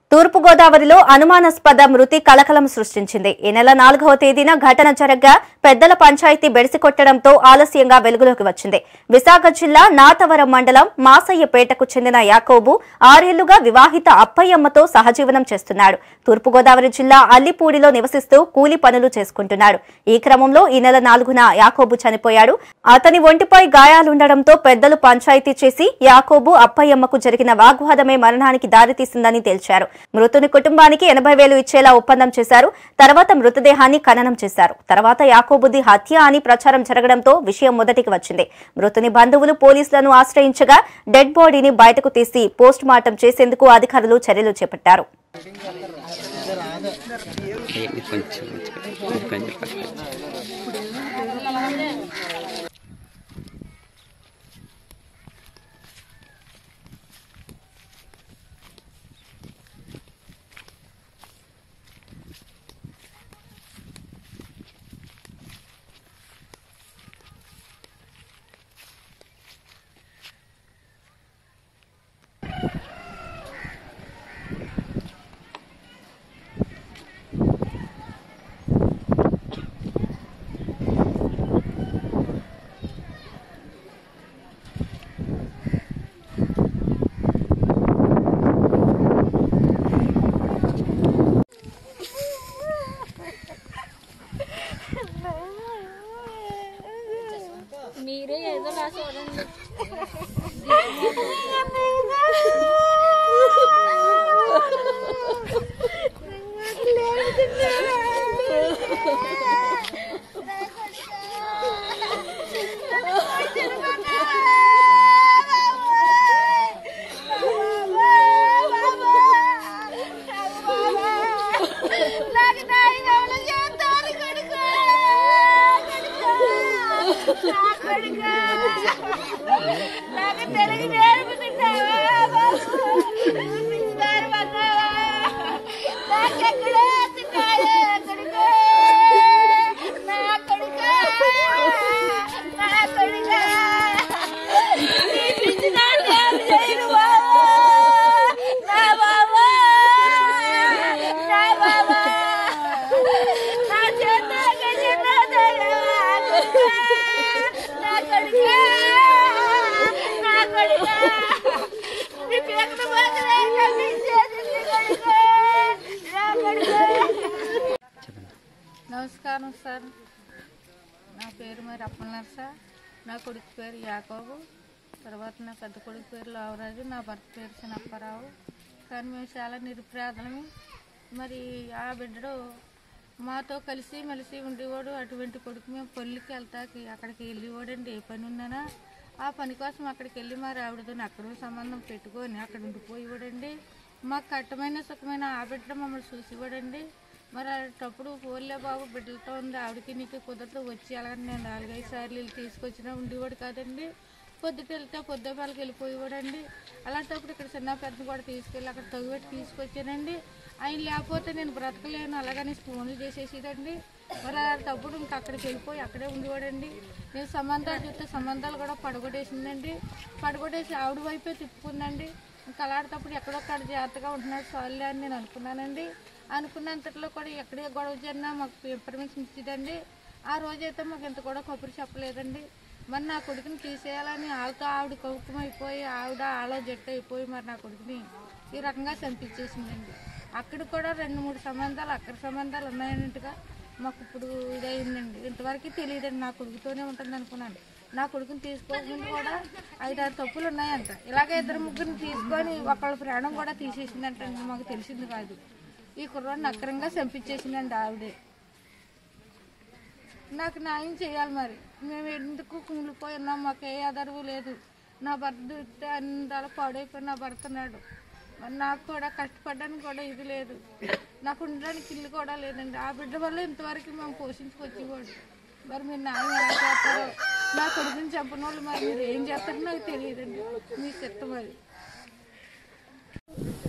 తూర్పుగోదావరిలో అనుమానాస్పద మృతి కలకలం సృష్టించింది ఈ నెల నాలుగవ తేదీన ఘటన జరగ్గా పెద్దల పంచాయతీ బెడిసి కొట్టడంతో ఆలస్యంగా వెలుగులోకి వచ్చింది విశాఖ జిల్లా నాతవరం మండలం మాసయ్యపేటకు చెందిన యాకోబు ఆరేళ్లుగా వివాహిత అప్పయ్యమ్మతో సహజీవనం చేస్తున్నాడు తూర్పుగోదావరి జిల్లా అల్లిపూడిలో నివసిస్తూ కూలి పనులు చేసుకుంటున్నాడు ఈ క్రమంలో ఈ నెల నాలుగున యాకోబు చనిపోయాడు అతని ఒంటిపై గాయాలుండడంతో పెద్దలు పంచాయతీ చేసి యాకోబు అప్పయ్యమ్మకు జరిగిన వాగ్వాదమే మరణానికి దారితీసిందని తేల్చారు మృతుని కుటుంబానికి ఎనభై వేలు ఇచ్చేలా ఒప్పందం చేశారు తర్వాత మృతదేహాన్ని ఖననం చేశారు తర్వాత యాకోబుది హత్య అని ప్రచారం జరగడంతో విషయం మొదటికి వచ్చింది మృతుని బంధువులు పోలీసులను ఆశ్రయించగా డెడ్ బాడీని బయటకు తీసి పోస్ట్ మార్టం చేసేందుకు అధికారులు చర్యలు చేపట్టారు ఏంటి కొంచెం కొంచెం కొంచెం పక్కన. మీరే ఏదో లా చూడండి నాకు తెలుగు నేర్పుతున్నావా నాకెక్కడో తిన్నాడే కొడుకు నా కొడుక నా కొడుక నీ పిచ్చి నాన్న ఏం చేయను బాబా నా బాబా నా బాబా నా చేత నా కొడుక నా కొడుక నీ పేకను పోతలే కనిపించేది నీ కొడుకు నా కొడుకు నమస్కారం సార్ నా పేరు మరి అప్పన్నారు సార్ నా కొడుకు పేరు యాకోబు తర్వాత నా పెద్ద కొడుకు పేరు లావరాజు నా భర్త పేరు చిన్నప్పారావు కానీ మేము చాలా నిరుపేదలము మరి ఆ బిడ్డడు మాతో కలిసి మెలిసి ఉండేవాడు అటువంటి కొడుకు మేము పళ్ళుకి వెళ్తాకి అక్కడికి వెళ్ళేవాడండి ఏ పని ఉన్ననా ఆ పని కోసం అక్కడికి వెళ్ళి మరి ఆవిడతో అక్కడ సంబంధం పెట్టుకొని అక్కడ ఉండిపోయేవాడండి మాకు కట్టమైన సుఖమైన ఆ బిడ్డ మమ్మల్ని చూసేవాడండి మరి అటప్పుడు పోలే బాబు బిడ్డలతో ఉంది ఆవిడకి నీకు కుదరదు వచ్చి అలాగని నేను నాలుగైదు సార్లు వెళ్ళి తీసుకొచ్చినా ఉండేవాడు కాదండి పొద్దుట వెళ్తే పొద్దు వాళ్ళకి వెళ్ళిపోయేవాడండి అలాంటప్పుడు ఇక్కడ చిన్న పెద్ద కూడా తీసుకెళ్ళి అక్కడ తగుపెట్టి తీసుకొచ్చానండి ఆయన లేకపోతే నేను బ్రతకలేను అలాగని ఫోన్లు చేసేసేదండి మరి అలాంటప్పుడు ఇంక అక్కడికి వెళ్ళిపోయి అక్కడే ఉండేవాడండి నేను సంబంధాలు చూస్తే సంబంధాలు కూడా పడగొట్టేసిందండి పడగొట్టేసి ఆవిడ వైపే తిప్పుకుందండి ఇంకా అలాంటప్పుడు ఎక్కడొక్కడ జాగ్రత్తగా ఉంటున్నాడు చాలులే అని నేను అనుకున్నానండి అనుకున్నంతట్లో కూడా ఎక్కడే గొడవ జరిగినా మాకు ఇన్ఫర్మేషన్ ఇచ్చేదండి ఆ రోజైతే మాకు ఇంత కూడా కబురు చెప్పలేదండి మరి నా కొడుకుని తీసేయాలని వాళ్ళతో ఆవిడ కౌకుమ అయిపోయి ఆవిడ ఆలో జట్టు అయిపోయి మరి నా కొడుకుని ఈ రకంగా చంపించేసిందండి అక్కడ కూడా రెండు మూడు సంబంధాలు అక్కడ సంబంధాలు ఉన్నాయన్నట్టుగా మాకు ఇప్పుడు ఇదైందండి ఇంతవరకు తెలియదండి నా కొడుకుతోనే ఉంటుంది అనుకున్నాను నా కొడుకుని తీసుకోకముందు కూడా ఐదారు తప్పులు ఉన్నాయంట ఇలాగే ఇద్దరు ముగ్గురిని తీసుకొని ఒకళ్ళ ప్రాణం కూడా తీసేసిందంట మాకు తెలిసింది కాదు ఈ కుర్రాడిని అక్రంగా చంపించేసిందండి ఆవిడే నాకు న్యాయం చేయాలి మరి మేము ఎందుకు కుమిలిపోయి ఉన్నాం మాకు ఏ ఆధారము లేదు నా భర్త అన్ని పాడైపోయి నా భర్తన్నాడు మరి నాకు కూడా కష్టపడడానికి కూడా ఇది లేదు నాకు ఉండడానికి ఇల్లు కూడా లేదండి ఆ బిడ్డ వల్ల ఇంతవరకు మేము పోషించుకొచ్చేవాడు మరి మీరు న్యాయం ఎలా చేస్తారో నా కొడుకుని చంపిన వాళ్ళు మరి మీరు ఏం చేస్తారో నాకు తెలియదండి మీ చెత్త మరి